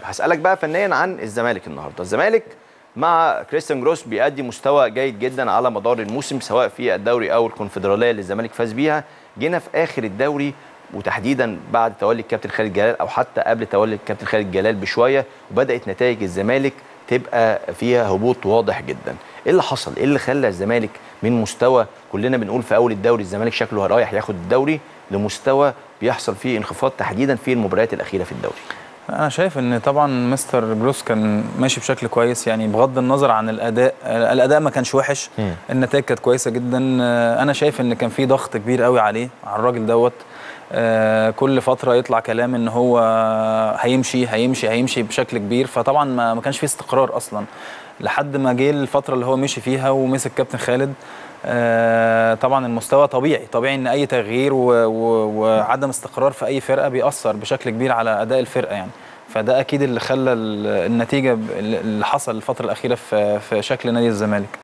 هسالك بقى فنيا عن الزمالك النهارده الزمالك مع كريستيان جروس بيأدي مستوى جيد جدا على مدار الموسم سواء في الدوري او الكونفدراليه اللي الزمالك فاز بيها جينا في اخر الدوري وتحديدا بعد تولي الكابتن خالد جلال او حتى قبل تولي الكابتن خالد جلال بشويه وبدات نتائج الزمالك تبقى فيها هبوط واضح جدا ايه اللي حصل ايه اللي خلى الزمالك من مستوى كلنا بنقول في اول الدوري الزمالك شكله رايح ياخد الدوري لمستوى بيحصل فيه انخفاض تحديدا في المباريات الاخيره في الدوري انا شايف ان طبعا مستر جروس كان ماشي بشكل كويس يعني بغض النظر عن الاداء الاداء ما كانش وحش مم. النتائج كانت كويسه جدا انا شايف ان كان في ضغط كبير قوي عليه على الراجل دوت آه، كل فتره يطلع كلام ان هو هيمشي هيمشي هيمشي بشكل كبير فطبعا ما ما كانش في استقرار اصلا لحد ما جه الفتره اللي هو مشي فيها ومسك كابتن خالد آه، طبعا المستوى طبيعي طبيعي ان اي تغيير و- و- وعدم استقرار في اي فرقه بيأثر بشكل كبير على اداء الفرقه يعني فده اكيد اللي خلى ال- النتيجه ب- اللي حصل الفتره الاخيره في في شكل نادي الزمالك